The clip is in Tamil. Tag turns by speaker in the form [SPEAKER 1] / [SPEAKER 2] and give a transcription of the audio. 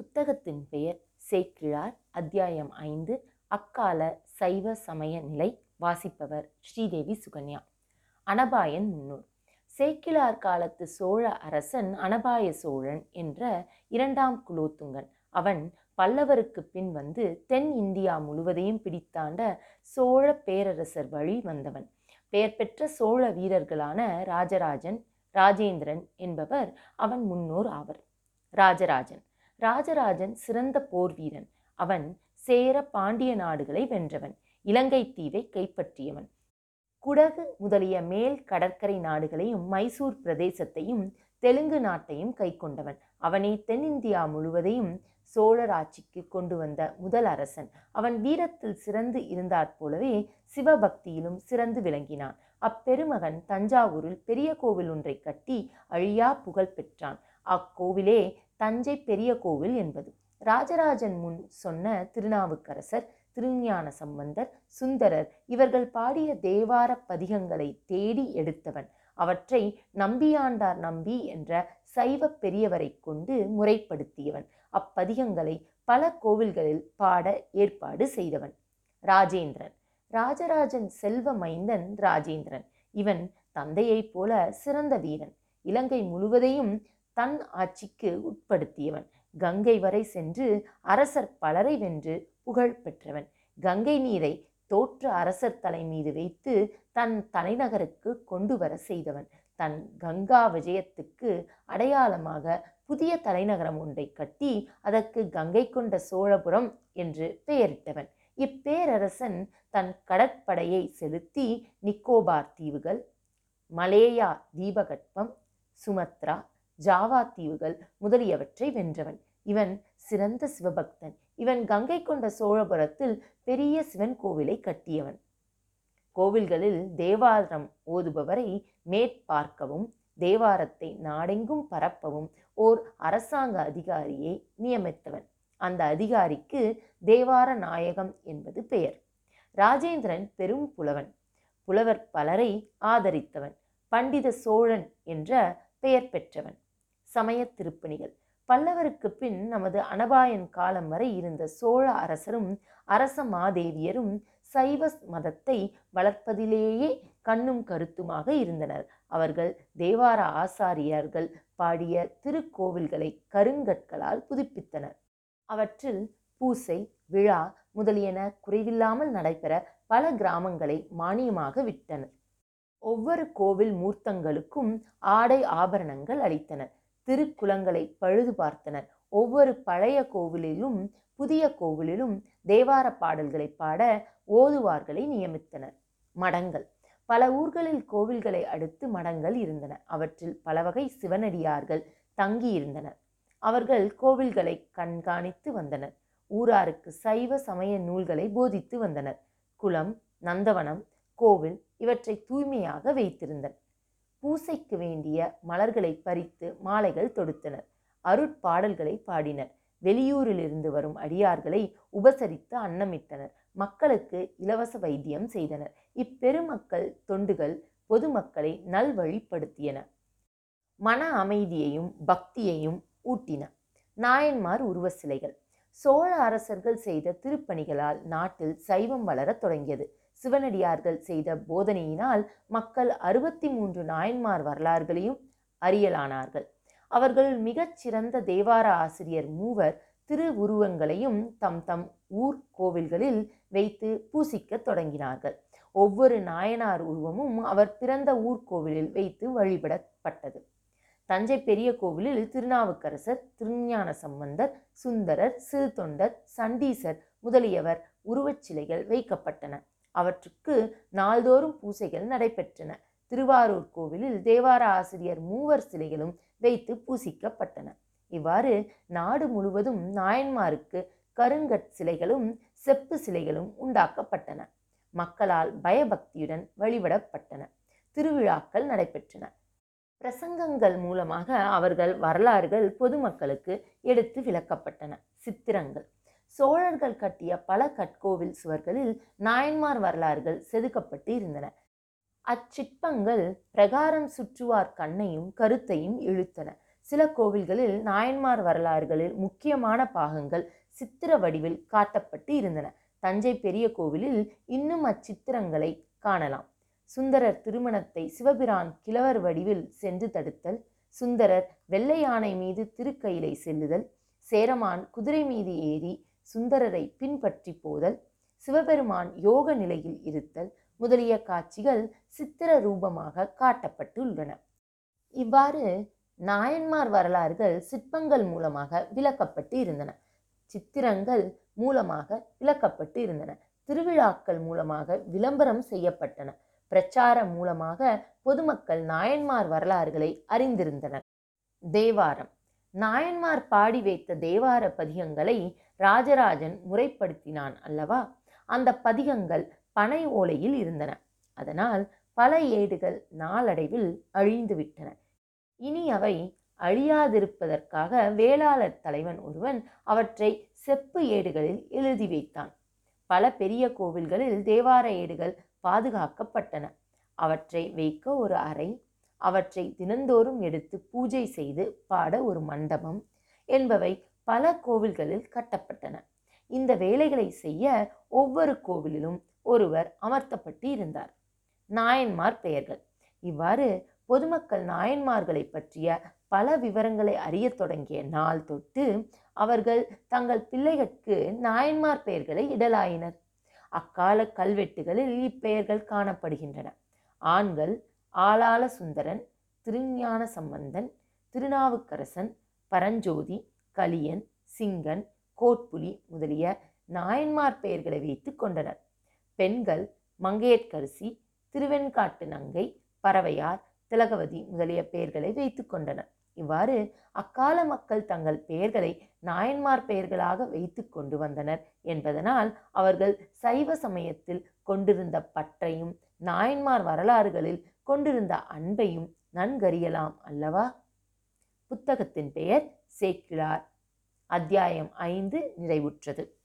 [SPEAKER 1] புத்தகத்தின் பெயர் சேக்கிழார் அத்தியாயம் ஐந்து அக்கால சைவ சமய நிலை வாசிப்பவர் ஸ்ரீதேவி சுகன்யா அனபாயன் முன்னூர் சேக்கிழார் காலத்து சோழ அரசன் அனபாய சோழன் என்ற இரண்டாம் குலோத்துங்கன் அவன் பல்லவருக்கு பின் வந்து தென் இந்தியா முழுவதையும் பிடித்தாண்ட சோழ பேரரசர் வழி வந்தவன் பெயர் பெற்ற சோழ வீரர்களான ராஜராஜன் ராஜேந்திரன் என்பவர் அவன் முன்னோர் ஆவர் ராஜராஜன் ராஜராஜன் சிறந்த போர் வீரன் அவன் சேர பாண்டிய நாடுகளை வென்றவன் இலங்கை தீவை கைப்பற்றியவன் குடகு முதலிய மேல் கடற்கரை நாடுகளையும் மைசூர் பிரதேசத்தையும் தெலுங்கு நாட்டையும் கைக்கொண்டவன் அவனே தென்னிந்தியா முழுவதையும் சோழர் ஆட்சிக்கு கொண்டு வந்த முதல் அரசன் அவன் வீரத்தில் சிறந்து இருந்தாற் போலவே சிவபக்தியிலும் சிறந்து விளங்கினான் அப்பெருமகன் தஞ்சாவூரில் பெரிய கோவில் ஒன்றை கட்டி அழியா புகழ் பெற்றான் அக்கோவிலே தஞ்சை பெரிய கோவில் என்பது ராஜராஜன் முன் சொன்ன திருநாவுக்கரசர் திருஞான சம்பந்தர் சுந்தரர் இவர்கள் பாடிய தேவார பதிகங்களை தேடி எடுத்தவன் அவற்றை நம்பியாண்டார் நம்பி என்ற சைவ பெரியவரை கொண்டு முறைப்படுத்தியவன் அப்பதிகங்களை பல கோவில்களில் பாட ஏற்பாடு செய்தவன் ராஜேந்திரன் ராஜராஜன் செல்வ மைந்தன் ராஜேந்திரன் இவன் தந்தையைப் போல சிறந்த வீரன் இலங்கை முழுவதையும் தன் ஆட்சிக்கு உட்படுத்தியவன் கங்கை வரை சென்று அரசர் பலரை வென்று புகழ் பெற்றவன் கங்கை நீரை தோற்ற அரசர் தலை மீது வைத்து தன் தலைநகருக்கு கொண்டு வர செய்தவன் தன் கங்கா விஜயத்துக்கு அடையாளமாக புதிய தலைநகரம் ஒன்றை கட்டி அதற்கு கங்கை கொண்ட சோழபுரம் என்று பெயரிட்டவன் இப்பேரரசன் தன் கடற்படையை செலுத்தி நிக்கோபார் தீவுகள் மலேயா தீபகற்பம் சுமத்ரா ஜாவா தீவுகள் முதலியவற்றை வென்றவன் இவன் சிறந்த சிவபக்தன் இவன் கங்கை கொண்ட சோழபுரத்தில் பெரிய சிவன் கோவிலை கட்டியவன் கோவில்களில் தேவாரம் ஓதுபவரை மேற்பார்க்கவும் தேவாரத்தை நாடெங்கும் பரப்பவும் ஓர் அரசாங்க அதிகாரியை நியமித்தவன் அந்த அதிகாரிக்கு தேவார நாயகம் என்பது பெயர் ராஜேந்திரன் பெரும் புலவன் புலவர் பலரை ஆதரித்தவன் பண்டித சோழன் என்ற பெயர் பெற்றவன் சமய திருப்பணிகள் பல்லவருக்கு பின் நமது அனபாயன் காலம் வரை இருந்த சோழ அரசரும் அரச மாதேவியரும் சைவ மதத்தை வளர்ப்பதிலேயே கண்ணும் கருத்துமாக இருந்தனர் அவர்கள் தேவார ஆசாரியர்கள் பாடிய திருக்கோவில்களை கருங்கற்களால் புதுப்பித்தனர் அவற்றில் பூசை விழா முதலியன குறைவில்லாமல் நடைபெற பல கிராமங்களை மானியமாக விட்டனர் ஒவ்வொரு கோவில் மூர்த்தங்களுக்கும் ஆடை ஆபரணங்கள் அளித்தனர் திருக்குளங்களை பழுது பார்த்தனர் ஒவ்வொரு பழைய கோவிலிலும் புதிய கோவிலிலும் தேவார பாடல்களை பாட ஓதுவார்களை நியமித்தனர் மடங்கள் பல ஊர்களில் கோவில்களை அடுத்து மடங்கள் இருந்தன அவற்றில் பல வகை சிவனடியார்கள் தங்கியிருந்தனர் அவர்கள் கோவில்களை கண்காணித்து வந்தனர் ஊராருக்கு சைவ சமய நூல்களை போதித்து வந்தனர் குளம் நந்தவனம் கோவில் இவற்றை தூய்மையாக வைத்திருந்தனர் பூசைக்கு வேண்டிய மலர்களை பறித்து மாலைகள் தொடுத்தனர் அருட்பாடல்களை பாடினர் வெளியூரிலிருந்து வரும் அடியார்களை உபசரித்து அன்னமிட்டனர் மக்களுக்கு இலவச வைத்தியம் செய்தனர் இப்பெருமக்கள் தொண்டுகள் பொதுமக்களை நல்வழிப்படுத்தியன மன அமைதியையும் பக்தியையும் ஊட்டின நாயன்மார் உருவ சிலைகள் சோழ அரசர்கள் செய்த திருப்பணிகளால் நாட்டில் சைவம் வளரத் தொடங்கியது சிவனடியார்கள் செய்த போதனையினால் மக்கள் அறுபத்தி மூன்று நாயன்மார் வரலாறுகளையும் அறியலானார்கள் அவர்கள் மிகச்சிறந்த தேவார ஆசிரியர் மூவர் திருவுருவங்களையும் தம் தம் ஊர் கோவில்களில் வைத்து பூசிக்கத் தொடங்கினார்கள் ஒவ்வொரு நாயனார் உருவமும் அவர் பிறந்த ஊர்கோவிலில் வைத்து வழிபடப்பட்டது தஞ்சை பெரிய கோவிலில் திருநாவுக்கரசர் திருஞான சம்பந்தர் சுந்தரர் சிறுதொண்டர் சண்டீசர் முதலியவர் உருவச் சிலைகள் வைக்கப்பட்டன அவற்றுக்கு நாள்தோறும் பூசைகள் நடைபெற்றன திருவாரூர் கோவிலில் தேவார ஆசிரியர் மூவர் சிலைகளும் வைத்து பூசிக்கப்பட்டன இவ்வாறு நாடு முழுவதும் நாயன்மாருக்கு கருங்கற் சிலைகளும் செப்பு சிலைகளும் உண்டாக்கப்பட்டன மக்களால் பயபக்தியுடன் வழிபடப்பட்டன திருவிழாக்கள் நடைபெற்றன பிரசங்கங்கள் மூலமாக அவர்கள் வரலாறுகள் பொதுமக்களுக்கு எடுத்து விளக்கப்பட்டன சித்திரங்கள் சோழர்கள் கட்டிய பல கற்கோவில் சுவர்களில் நாயன்மார் வரலாறுகள் செதுக்கப்பட்டு இருந்தன அச்சிற்பங்கள் பிரகாரம் சுற்றுவார் கண்ணையும் கருத்தையும் இழுத்தன சில கோவில்களில் நாயன்மார் வரலாறுகளில் முக்கியமான பாகங்கள் சித்திர வடிவில் காட்டப்பட்டு இருந்தன தஞ்சை பெரிய கோவிலில் இன்னும் அச்சித்திரங்களை காணலாம் சுந்தரர் திருமணத்தை சிவபிரான் கிழவர் வடிவில் சென்று தடுத்தல் சுந்தரர் வெள்ளை யானை மீது திருக்கையிலை செல்லுதல் சேரமான் குதிரை மீது ஏறி சுந்தரரை பின்பற்றி போதல் சிவபெருமான் யோக நிலையில் இருத்தல் முதலிய காட்சிகள் சித்திர ரூபமாக காட்டப்பட்டுள்ளன இவ்வாறு நாயன்மார் வரலாறுகள் சிற்பங்கள் மூலமாக விளக்கப்பட்டு இருந்தன சித்திரங்கள் மூலமாக விளக்கப்பட்டு இருந்தன திருவிழாக்கள் மூலமாக விளம்பரம் செய்யப்பட்டன பிரச்சாரம் மூலமாக பொதுமக்கள் நாயன்மார் வரலாறுகளை அறிந்திருந்தனர் தேவாரம் நாயன்மார் பாடி வைத்த தேவார பதிகங்களை ராஜராஜன் முறைப்படுத்தினான் அல்லவா அந்த பதிகங்கள் பனை ஓலையில் இருந்தன அதனால் பல ஏடுகள் நாளடைவில் அழிந்துவிட்டன இனி அவை அழியாதிருப்பதற்காக வேளாளர் தலைவன் ஒருவன் அவற்றை செப்பு ஏடுகளில் எழுதி வைத்தான் பல பெரிய கோவில்களில் தேவார ஏடுகள் பாதுகாக்கப்பட்டன அவற்றை வைக்க ஒரு அறை அவற்றை தினந்தோறும் எடுத்து பூஜை செய்து பாட ஒரு மண்டபம் என்பவை பல கோவில்களில் கட்டப்பட்டன இந்த வேலைகளை செய்ய ஒவ்வொரு கோவிலிலும் ஒருவர் அமர்த்தப்பட்டு இருந்தார் நாயன்மார் பெயர்கள் இவ்வாறு பொதுமக்கள் நாயன்மார்களை பற்றிய பல விவரங்களை அறியத் தொடங்கிய நாள் தொட்டு அவர்கள் தங்கள் பிள்ளைகளுக்கு நாயன்மார் பெயர்களை இடலாயினர் அக்கால கல்வெட்டுகளில் இப்பெயர்கள் காணப்படுகின்றன ஆண்கள் ஆளாள சுந்தரன் திருஞான சம்பந்தன் திருநாவுக்கரசன் பரஞ்சோதி கலியன் சிங்கன் கோட்புலி முதலிய நாயன்மார் பெயர்களை வைத்து கொண்டனர் பெண்கள் மங்கையர்க்கரசி திருவெண்காட்டு நங்கை பறவையார் திலகவதி முதலிய பெயர்களை வைத்து கொண்டனர் இவ்வாறு அக்கால மக்கள் தங்கள் பெயர்களை நாயன்மார் பெயர்களாக வைத்து கொண்டு வந்தனர் என்பதனால் அவர்கள் சைவ சமயத்தில் கொண்டிருந்த பற்றையும் நாயன்மார் வரலாறுகளில் கொண்டிருந்த அன்பையும் நன்கறியலாம் அல்லவா புத்தகத்தின் பெயர் சேக்கிழார் அத்தியாயம் ஐந்து நிறைவுற்றது